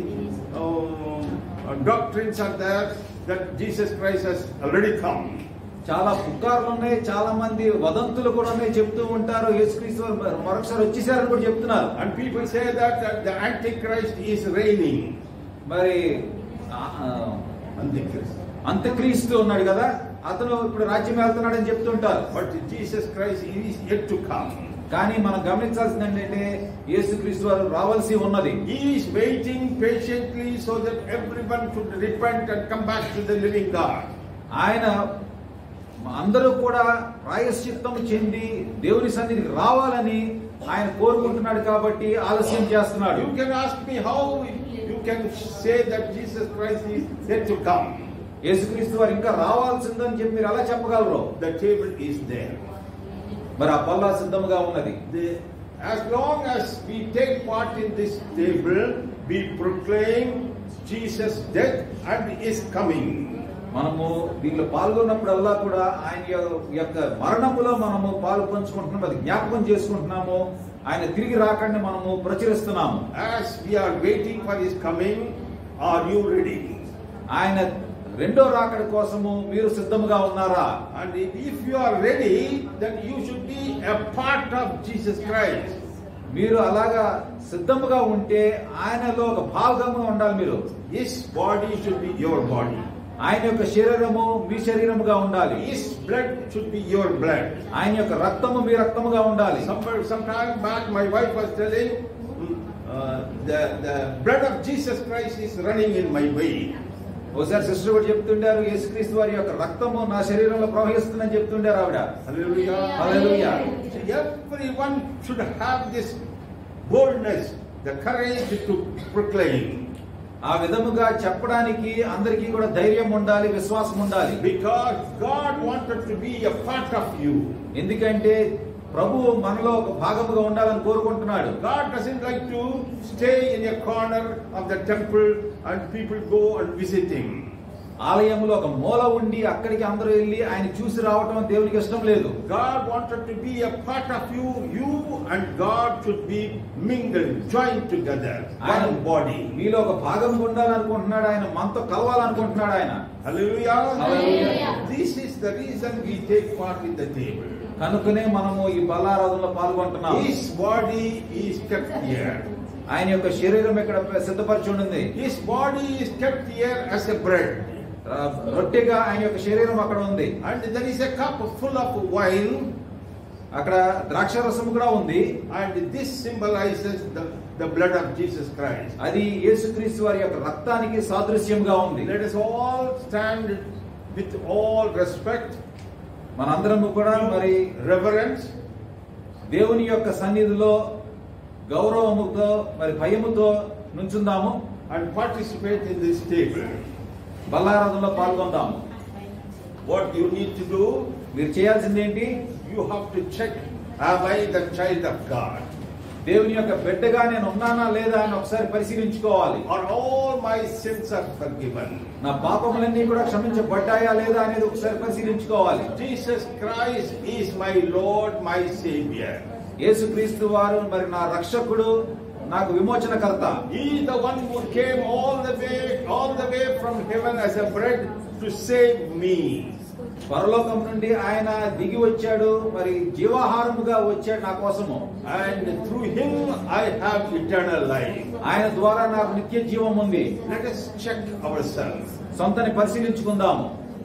um, doctrines are there that Jesus Christ has already come. చాలా పుకార్లు ఉన్నాయి చాలా మంది వదంతులు కూడా ఉన్నాయి చెప్తూ ఉంటారు యేసుక్రీస్తు వారు మరొకసారి వచ్చేసారని కూడా చెప్తున్నారు And people say that, that the Antichrist is reigning. మరి ఆ, ఆ, Antichrist. అంత్యక్రీస్తు ఉన్నాడు కదా అతను ఇప్పుడు రాజ్యం వెళ్తున్నాడని చెప్తుంటారు But Jesus Christ is yet to come. కానీ మనం గమనించాల్సింది ఏంటంటే యేసుక్రీస్తు వారు రావాల్సి ఉన్నది He is waiting patiently so that everyone should repent and come back to the living God. ఆయన అందరూ కూడా ప్రాయశ్చిత్తం చెంది దేవుని సన్నిధికి రావాలని ఆయన కోరుకుంటున్నాడు కాబట్టి ఆలస్యం చేస్తున్నాడు You can ask me how you can say that Jesus Christ is yet to come. యేసుక్రీస్తు వారు ఇంకా రావాల్సిందని చెప్పి మీరు ఎలా చెప్పగలరు The table is there. మరి ఆ పల్లా సిద్ధముగా ఉన్నది The, as long as we take part in this table, we proclaim Jesus' death and his coming. మనము దీనిలో పాల్గొన్నప్పుడల్లా కూడా ఆయన యొ- యొక్క మరణములో మనము పాలు పంచుకుంటున్నాము అది జ్ఞాపకం చేసుకుంటున్నాము ఆయన తిరిగి రాకండి మనము ప్రచురిస్తున్నాము As we are waiting for his coming, are you ready? ఆయన రెండో రాకడి కోసము మీరు సిద్ధముగా ఉన్నారా And if if you are ready, then you should be a part of Jesus Christ. మీరు అలాగా సిద్ధముగా ఉంటే ఆయనలో ఒక భాగంగా ఉండాలి మీరు His body should be your body. ఆయన యొక్క శరీరము మీ శరీరముగా ఉండాలి His blood should be your blood. ఆయన యొక్క రక్తము మీ రక్తముగా ఉండాలి Some, some time back, my wife was telling, "Mm, uh, the, the blood of Jesus Christ is running in my vein. ఒకసారి sister కూడా చెప్తుండారు యేసుక్రీస్తు వారి యొక్క రక్తము నా శరీరంలో ప్రవహిస్తుందని చెప్తుండారు ఆవిడ Hallelujah. Hallelujah. See, everyone should have this boldness, the courage to proclaim. ఆ విధముగా చెప్పడానికి అందరికీ కూడా ధైర్యం ఉండాలి విశ్వాసం ఉండాలి Because God wanted to be a part of you. ఎందుకంటే ప్రభువు మనలో ఒక భాగముగా ఉండాలని కోరుకుంటున్నాడు God doesn't like to stay in a corner of the temple and people go and visit Him. ఆలయంలో ఒక మూల ఉండి అక్కడికి అందరూ వెళ్ళి ఆయన చూసి రావటం దేవునికి ఇష్టం లేదు God wanted to be a part of you. You and God should be mingled, joined together, ఆయన one body. మీలో ఒక భాగం ఉండాలనుకుంటున్నాడు ఆయన మనతో కలవాలనుకుంటున్నాడు ఆయన Hallelujah. Hallelujah. This is the reason we take part in the table. కనుకనే మనము ఈ బల్లారాధనలో పాల్గొంటున్నాం His body is kept here. ఆయన యొక్క శరీరం ఇక్కడ సిద్ధపరిచి ఉంది His body is kept here as a bread. ఆ, రొట్టెగా ఆయన యొక్క శరీరం అక్కడ ఉంది And there is a cup full of wine. అక్కడ ద్రాక్ష రసం కూడా ఉంది And this symbolizes the, the blood of Jesus Christ. అది యేసుక్రీస్తు వారి యొక్క రక్తానికి సాదృశ్యంగా ఉంది Let us all stand with all respect, మనందరము కూడా మరి reverence, దేవుని యొక్క సన్నిధిలో గౌరవముతో మరి భయముతో నుంచుందాము and participate in this table. బల్లారాధనలో పాల్గొందాము What you need to do, మీరు చేయాల్సింది ఏంటి you have to check, am I the child of God? దేవుని యొక్క బిడ్డగా నేను ఉన్నానా లేదా అని ఒకసారి పరిశీలించుకోవాలి Or all my sins are forgiven? నా పాపములన్నీ కూడా క్షమించబడ్డాయా లేదా అనేది ఒకసారి పరిశీలించుకోవాలి Jesus Christ is my Lord, my Savior. యేసుక్రీస్తు వారు మరి నా రక్షకుడు నాకు విమోచనకర్త He is the one who came all the way, all the way from heaven as a bread to save me. పరలోకం నుండి ఆయన దిగి వచ్చాడు మరి జీవాహారముగా వచ్చాడు నా కోసము And through him I have eternal life. ఆయన ద్వారా నాకు నిత్య జీవం ఉంది Let us check ourselves. సొంతని పరిశీలించుకుందాము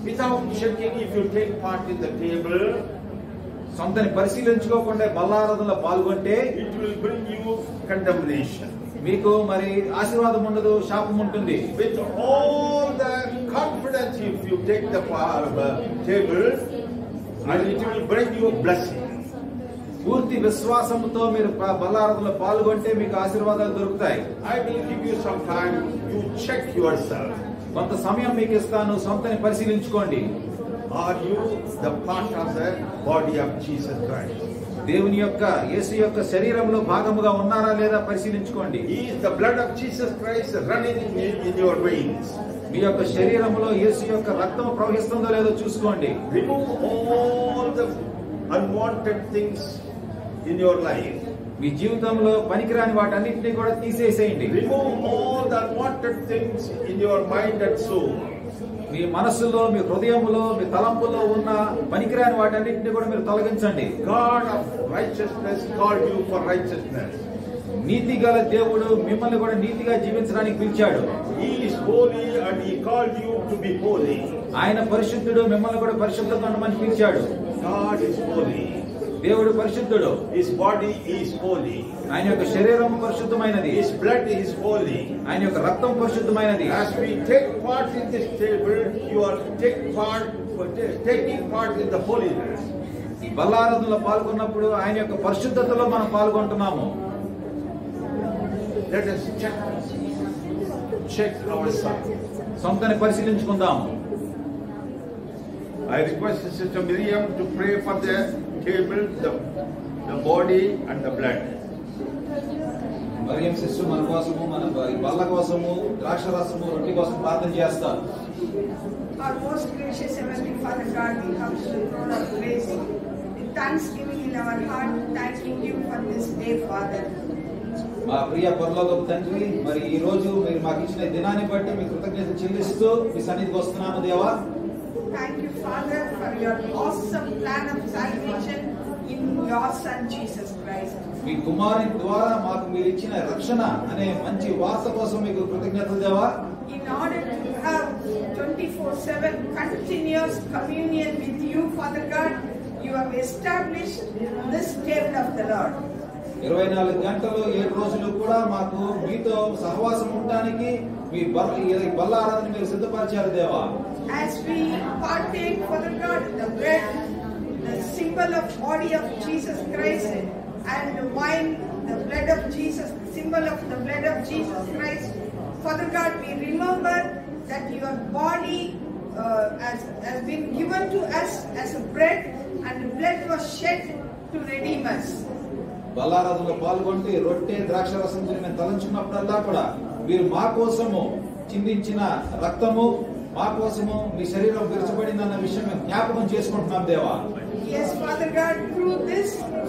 without checking if you take part in the table, సొంతని పరిశీలించుకోకుండా బల్లారాధనలో పాల్గొంటే it will bring you condemnation. మీకు మరి ఆశీర్వాదం ఉండదు శాపం ఉంటుంది With all the confidence, if you take the pa- uh, table, and it will bring you a blessing. పూర్తి విశ్వాసంతో మీరు ప- బల్లారాధనలో పాల్గొంటే మీకు ఆశీర్వాదాలు దొరుకుతాయి I will give you some time. You check yourself. కొంత సమయం మీకు ఇస్తాను సొంతని పరిశీలించుకోండి Are you the part of the body of Jesus Christ? దేవుని యొక్క యేసు యొక్క శరీరంలో భాగముగా ఉన్నారా లేదా పరిశీలించుకోండి Is the blood of Jesus Christ running in, in your veins? మీ యొక్క శరీరంలో యేసు యొక్క రక్తం ప్రవహిస్తుందో లేదో చూసుకోండి Remove all the unwanted things in your life. మీ జీవితంలో పనికిరాని వాటన్నిటిని కూడా తీసేసేయండి Remove all the unwanted things in your mind and soul. మీ మనస్సులో మీ హృదయంలో మీ తలంపులో ఉన్న పనికిరాని వాటన్నిటిని కూడా మీరు తొలగించండి God of righteousness called you for righteousness. నీతి గల దేవుడు మిమ్మల్ని కూడా నీతిగా జీవించడానికి పిలిచాడు He is holy and He called you to be holy. ఆయన పరిశుద్ధుడు మిమ్మల్ని కూడా పరిశుద్ధంగా ఉండమని పిలిచాడు God is holy. దేవుడు పరిశుద్ధుడు His body is holy. ఆయన యొక్క శరీరం పరిశుద్ధమైనది His blood is holy. ఆయన యొక్క రక్తం పరిశుద్ధమైనది As we take part in this table, you are take part, taking part in the holiness. ఈ బల్లారాధనలో పాల్గొన్నప్పుడు ఆయన యొక్క పరిశుద్ధతలో మనం పాల్గొంటున్నాము Let us check, check ourselves. సొంతని పరిశీలించుకుందాము I request Sister Miriam to pray for the table, the, the body, and the blood. Mariam శిశు మన కోసము మన ఈ బల్ల కోసము ద్రాక్ష రసము రొట్టి కోసం ప్రార్థన చేస్తారు Our most gracious Heavenly Father God, we come to the throne of grace with thanksgiving in our heart, thanking you for this day, Father. మా ప్రియ పరలోకపు తండ్రి మరి ఈ రోజు మీరు మాకు ఇచ్చిన ఈ దినాన్ని బట్టి మీ కృతజ్ఞత చెల్లిస్తూ మీ సన్నిధికి వస్తున్నాము దేవా Thank you, Father, for your awesome plan of salvation in your Son Jesus Christ. మీ కుమారుని ద్వారా మాకు మీరు ఇచ్చిన రక్షణ అనే మంచి వార్త కోసం మీకు కృతజ్ఞతలు దేవా In order to have 24 7 continuous communion with you, Father God, you have established this table of the Lord. ఇరవై నాలుగు గంటలు ఏడు రోజులు కూడా మాకు మీతో సహవాసం ఉండడానికి మీ బల్ల ఈ బల్ల ఆరాధన మీరు సిద్ధపరిచారు దేవా As we partake, Father God, the bread, the symbol of body of Jesus Christ, and the wine, the blood of Jesus, symbol of the blood of Jesus Christ. Father God, we remember that your body uh, has, has been given to us as a bread, and the blood was shed to redeem us. బల్లారాధనలో పాల్గొంటూ ఈ రొట్టె ద్రాక్ష రసం గురించి మేము తలంచుకున్నప్పుడల్లా కూడా మీరు మా కోసము చిందించిన రక్తము మా కోసము మీ శరీరం విరచబడిందన్న విషయం మేము జ్ఞాపకం చేసుకుంటున్నాం దేవా Yes, Father God, through this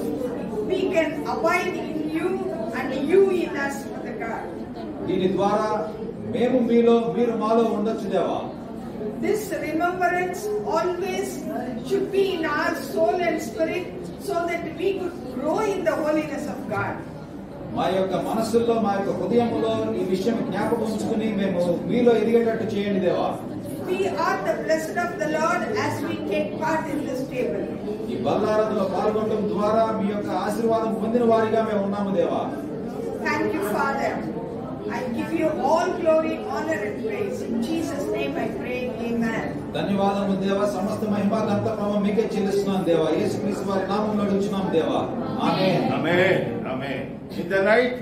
we can abide in you and you in us, Father God. దీని ద్వారా మేము మీలో మీరు మాలో ఉండొచ్చు దేవా This remembrance always should be in our soul and spirit so that we could grow in the holiness of God. మా యొక్క మనస్సుల్లో మా యొక్క హృదయంలో ఈ విషయం జ్ఞాపకం ఉంచుకుని మేము మీలో ఎదిగేటట్టు చేయండి దేవా We are the blessed of the Lord as we take part in this table. ఈ బల్లారాధనలో పాల్గొనడం ద్వారా మీ యొక్క ఆశీర్వాదం పొందిన వారిగా మేము ఉన్నాము దేవా Thank you, Father. I give you all glory, honor, and praise. In Jesus' name I pray, Amen. ధన్యవాదములు దేవా సమస్త మహిమ ఘనత ప్రభావం మీకే చెల్లిస్తున్నాం దేవా యేసుక్రీస్తు వారి నామంలో అడుగుచున్నాం దేవా ఆమేన్ Amen. Amen. In the night,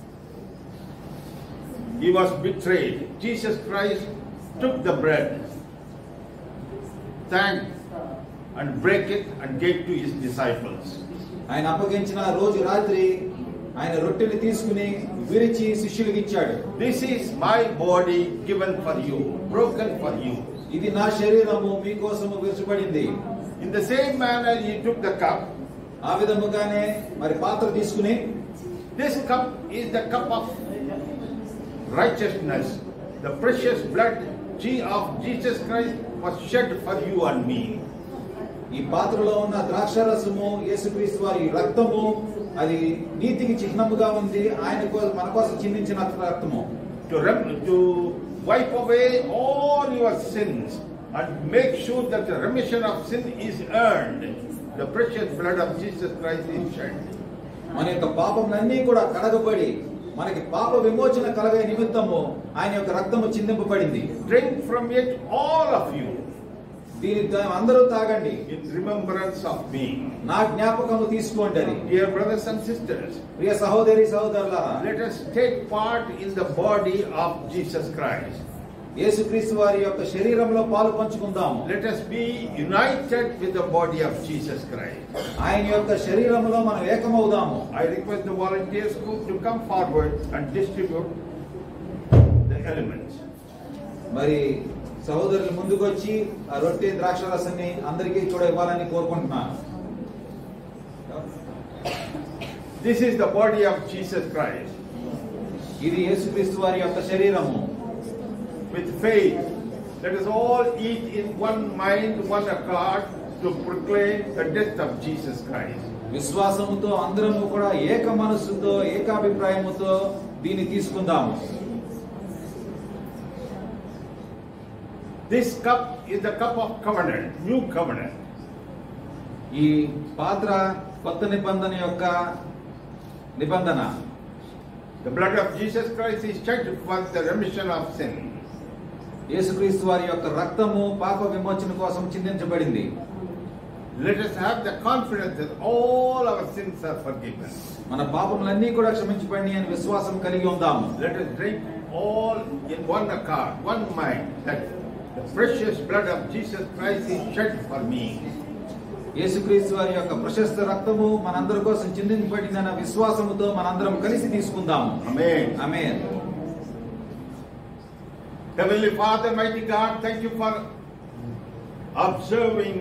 he was betrayed. Jesus Christ took the bread, thanked, and break it and gave to his disciples. ఆయన అప్పగించిన రోజు రాత్రి ఆయన రొట్టెలు తీసుకుని విరిచి శిష్యులకు ఇచ్చాడు This is my body given for you, broken for you. ఇది నా శరీరము మీకోసము విరచబడింది In the same manner, he took the cup. ఆ విధముగానే మరి పాత్ర తీసుకుని This cup is the cup of righteousness. The precious blood Je- of Jesus Christ was shed for you and me. ఈ పాత్రలో ఉన్న ద్రాక్షరసము యేసుక్రీస్తు వారి రక్తము అది నీతికి చిహ్నముగా ఉంది ఆయన కోసం మన కోసం చిందించిన రక్తము To, rem- to wipe away all your sins and make sure that the remission of sin is earned. The precious blood of Jesus Christ is shed. మన యొక్క పాపములన్నీ కూడా కడగబడి మనకి పాప విమోచన కలగే నిమిత్తము ఆయన యొక్క రక్తము చిందింపబడింది Drink from it, all of you, దీని ద- అందరూ తాగండి in remembrance of me. నా జ్ఞాపకము తీసుకోండి అది Dear brothers and sisters, ప్రియ సహోదరి సహోదరులారా let us take part in the body of Jesus Christ. యేసుక్రీస్తు వారి యొక్క శరీరంలో పాలు పంచుకుందాము Let us be united with the body of Jesus Christ. ఆయన యొక్క శరీరంలో మనం ఏకమవుదాము I request the volunteers group to come forward and distribute the elements. మరి సహోదరులు ముందుకు వచ్చి ఆ రొట్టె ద్రాక్ష రసాన్ని అందరికీ కూడా ఇవ్వాలని కోరుకుంటున్నాను This is the body of Jesus Christ. ఇది యేసుక్రీస్తు వారి యొక్క శరీరము With faith, let us all eat in one mind, one accord to proclaim the death of Jesus Christ. విశ్వాసముతో అందరము కూడా ఏక మనస్సుతో ఏకాభిప్రాయముతో దీన్ని తీసుకుందాము This cup is the cup of covenant, new covenant. ఈ పాత్ర కొత్త నిబంధన యొక్క నిబంధన The blood of Jesus Christ is shed for the remission of sin. యేసుక్రీస్తు వారి యొక్క రక్తము పాప విమోచన కోసం చిందించబడింది Let us have the confidence that all our sins are forgiven. మన పాపములన్నీ కూడా క్షమించబడి అని విశ్వాసం కలిగి ఉందాము Let us drink all in one accord, one mind, that the precious blood of Jesus Christ is shed for me. యేసుక్రీస్తు వారి యొక్క ప్రశస్త రక్తము మనందరి కోసం చిందించబడిందన్న విశ్వాసముతో మనందరం కలిసి తీసుకుందాము Amen. Amen Heavenly Father, mighty God, thank you for observing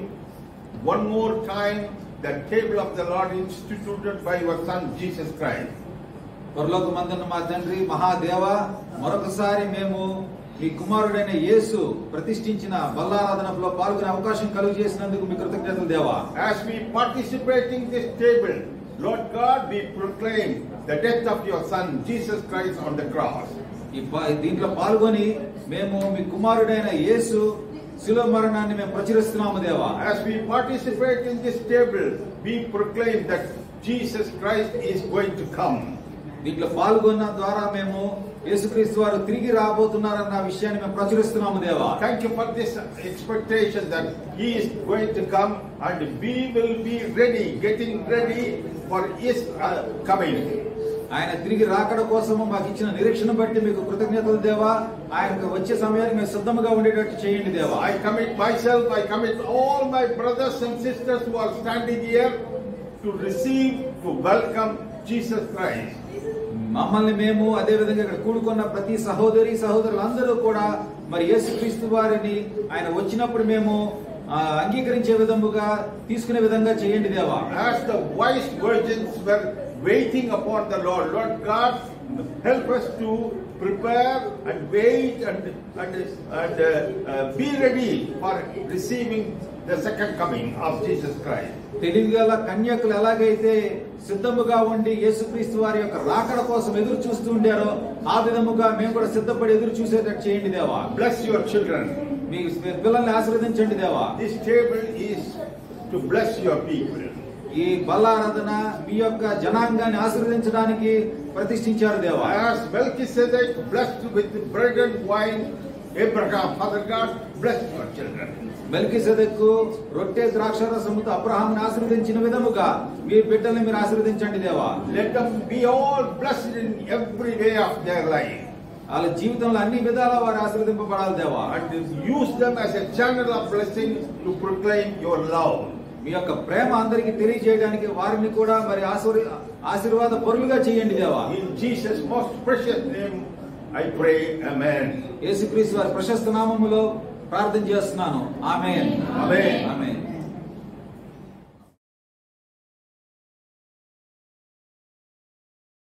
one more time the table of the Lord instituted by your Son Jesus Christ. పరలోక మందున్న మా తండ్రి మహాదేవ మరొకసారి మేము మీ కుమారుడైన యేసు ప్రతిష్ఠించిన బల్లారాధనలో పాల్గొనే అవకాశం కలుగు చేసినందుకు మీ కృతజ్ఞతలు దేవా As we participate in this table, Lord God, we proclaim the death of your Son Jesus Christ on the cross. ఈ ప- దీంట్లో పాల్గొని మేము మీ కుమారుడైన యేసు శిలో మరణాన్ని మేము ప్రచురిస్తున్నాము దేవా As we participate in this table, we proclaim that Jesus Christ is going to come. దీంట్లో పాల్గొన్న ద్వారా మేము యేసుక్రీస్తు వారు తిరిగి రాబోతున్నారన్న విషయాన్ని మేము ప్రచురిస్తున్నాము దేవా Thank you for this expectation that He is going to come and we will be ready, getting ready for His uh, coming. ఆయన తిరిగి రాకడ కోసము మాకు ఇచ్చిన నిరీక్షణ బట్టి మీకు కృతజ్ఞతలు దేవా ఆయనకు వచ్చే సమయానికి మేము సిద్ధముగా ఉండేటట్టు చేయండి దేవా I commit myself, I commit all my brothers and sisters who are standing here to receive, to welcome Jesus Christ. మమ్మల్ని మేము అదే విధంగా ఇక్కడ కూడుకున్న ప్రతి సహోదరి సహోదరులందరూ కూడా మరి యేసుక్రీస్తు వారిని ఆయన వచ్చినప్పుడు మేము ఆ, అంగీకరించే విధముగా తీసుకునే విధంగా చేయండి దేవా As the wise virgins were waiting upon the Lord, Lord God, help us to prepare and wait and, and, and uh, uh, be ready for receiving the second coming of Jesus Christ. తెలివిగల కన్యకులు ఎలాగైతే సిద్ధముగా ఉండి యేసుక్రీస్తు వారి యొక్క రాకడ కోసం ఎదురు చూస్తూ ఉండారో ఆ విధముగా మేము కూడా సిద్ధపడి ఎదురు చూసేటట్టు చేయండి దేవా Bless your children. మీ పిల్లల్ని ఆశీర్వదించండి దేవా This table is to bless your people. ఈ బల్లారాధన మీ యొక్క జనాంగాన్ని ఆశీర్వదించడానికి ప్రతిష్ఠించారు దేవా As Melchizedek blessed with bread and wine, Abraham, Father God, bless your children. మెల్కిసెదెక్కు రొట్టె ద్రాక్షరసముతో అబ్రహాంని ఆశీర్వదించిన విధముగా మీ బిడ్డల్ని మీరు ఆశీర్వదించండి దేవా Let them be all blessed in every way of their life. వాళ్ళ జీవితంలో అన్ని విధాల వారు ఆశీర్వదింపబడాలి దేవా And use them as a channel of blessing to proclaim your love. మీ యొక్క ప్రేమ అందరికి తెలియజేయడానికి వారిని కూడా మరి ఆశీర్ ఆశీర్వాద పరులుగా చేయండి దేవా In Jesus' most precious name, I pray, Amen. యేసుక్రీస్తు వారి ప్రశస్త నామములో ప్రార్థన చేస్తున్నాను ఆమెన్ Amen. ఆమెన్